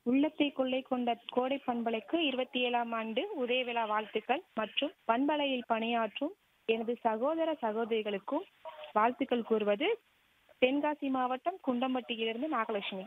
உள்ளத்தை கொள்ளை கொண்ட கோடை பண்பலைக்கு இருபத்தி ஏழாம் ஆண்டு உதய விழா வாழ்த்துக்கள் மற்றும் பண்பலையில் பணியாற்றும் எனது சகோதர சகோதரிகளுக்கும் வாழ்த்துக்கள் கூறுவது தென்காசி மாவட்டம் குண்டம்பட்டியிலிருந்து நாகலட்சுமி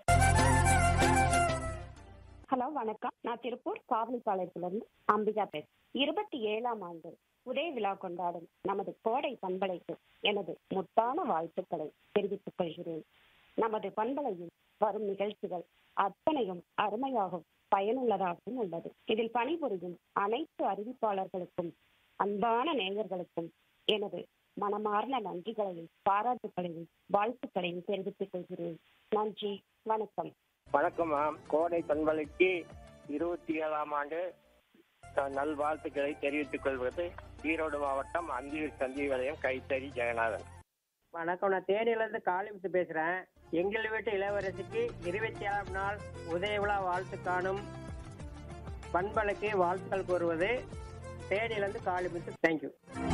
ஹலோ வணக்கம் நான் திருப்பூர் காவலிப்பாளையத்திலிருந்து அம்பிகா பேசுறேன் இருபத்தி ஏழாம் ஆண்டு உதய விழா கொண்டாடும் நமது கோடை பண்பலைக்கு எனது முத்தான வாழ்த்துக்களை தெரிவித்துக் கொள்கிறேன் நமது பண்பலையில் வரும் நிகழ்ச்சிகள் அத்தனையும் அருமையாகவும் பயனுள்ளதாகவும் உள்ளது இதில் பணிபுரியும் அனைத்து அறிவிப்பாளர்களுக்கும் அன்பான நேயர்களுக்கும் எனது மனமார்ந்த நன்றிகளையும் பாராட்டுகளையும் வாழ்த்துக்களையும் தெரிவித்துக் கொள்கிறேன் நன்றி வணக்கம் வணக்கம் மேம் கோடை பண்பலைக்கு இருபத்தி ஏழாம் ஆண்டு அஹ், நல்வாழ்த்துக்களை தெரிவித்துக் கொள்வது ஈரோடு மாவட்டம் அந்தியூர் சந்தி வலயம் கைத்தறி ஜெகநாதன் வணக்கம் நான் தேனியிலிருந்து காளிமுத்து பேசுறேன் எங்கள் வீட்டு இளவரசிக்கு இருபத்தி ஏழாம் நாள் உதய விழா வாழ்த்து காணும் பண்பலைக்கு வாழ்த்துக்கள் கூறுவது தேனியிலிருந்து காளிமுத்து தேங்க்யூ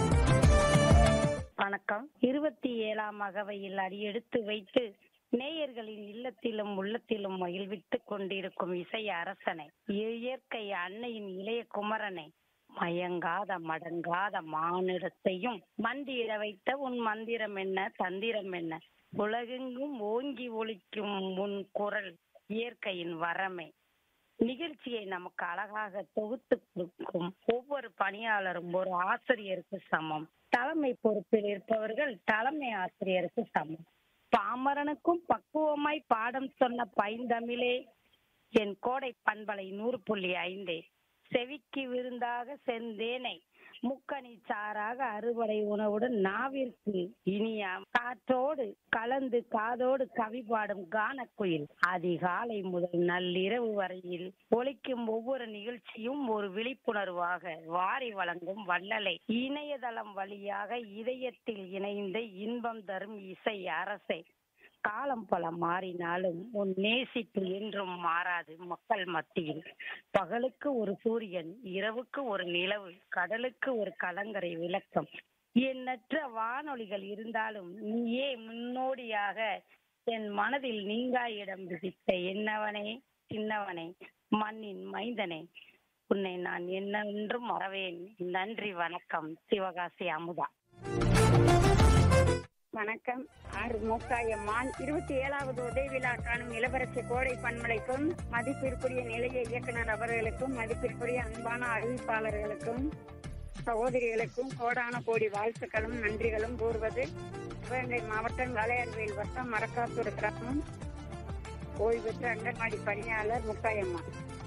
வணக்கம் இருபத்தி ஏழாம் அகவையில் அடியெடுத்து வைத்து நேயர்களின் இல்லத்திலும் உள்ளத்திலும் மகிழ்வித்துக் கொண்டிருக்கும் இசை அரசனை இயற்கை அன்னையின் இளைய குமரனை மயங்காத மடங்காத மானிடத்தையும் மண்டியிட வைத்த உன் மந்திரம் என்ன தந்திரம் என்ன உலகெங்கும் ஓங்கி ஒலிக்கும் உன் குரல் இயற்கையின் வரமே நிகழ்ச்சியை நமக்கு அழகாக தொகுத்து கொடுக்கும் ஒவ்வொரு பணியாளரும் ஒரு ஆசிரியருக்கு சமம் தலைமை பொறுப்பில் இருப்பவர்கள் தலைமை ஆசிரியருக்கு சமம் பாமரனுக்கும் பக்குவமாய் பாடம் சொன்ன பைந்தமிழே என் கோடை பண்பலை நூறு புள்ளி ஐந்தே செவிக்கு விருந்தாக செந்தேனை முக்கணி சாராக அறுவடை உணவுடன் நாவிற்கு இனிய காற்றோடு கலந்து காதோடு கவி பாடும் கானக்குயில் அதிகாலை முதல் நள்ளிரவு வரையில் ஒலிக்கும் ஒவ்வொரு நிகழ்ச்சியும் ஒரு விழிப்புணர்வாக வாரி வழங்கும் வள்ளலை இணையதளம் வழியாக இதயத்தில் இணைந்த இன்பம் தரும் இசை அரசை காலம் பல மாறினாலும் உன் நேசிப்பு என்றும் மாறாது மக்கள் மத்தியில் பகலுக்கு ஒரு சூரியன் இரவுக்கு ஒரு நிலவு கடலுக்கு ஒரு கலங்கரை விளக்கம் எண்ணற்ற வானொலிகள் இருந்தாலும் நீயே முன்னோடியாக என் மனதில் நீங்கா இடம் பிடித்த என்னவனே சின்னவனே மண்ணின் மைந்தனே உன்னை நான் என்னென்றும் மறவேன் நன்றி வணக்கம் சிவகாசி அமுதா வணக்கம் ஆறு மூக்காயம்மாள் இருபத்தி ஏழாவது உதவி விழா காணும் இளவரசி கோடை பன்மலைக்கும் மதிப்பிற்குரிய நிலைய இயக்குனர் அவர்களுக்கும் மதிப்பிற்குரிய அன்பான அறிவிப்பாளர்களுக்கும் சகோதரிகளுக்கும் கோடான கோடி வாழ்த்துக்களும் நன்றிகளும் கூறுவது சிவகங்கை மாவட்டம் வளையார்வேல் வட்டம் மரக்காத்தூர் கிராமம் ஓய்வு பெற்ற அங்கன்வாடி பணியாளர் முக்காயம்மா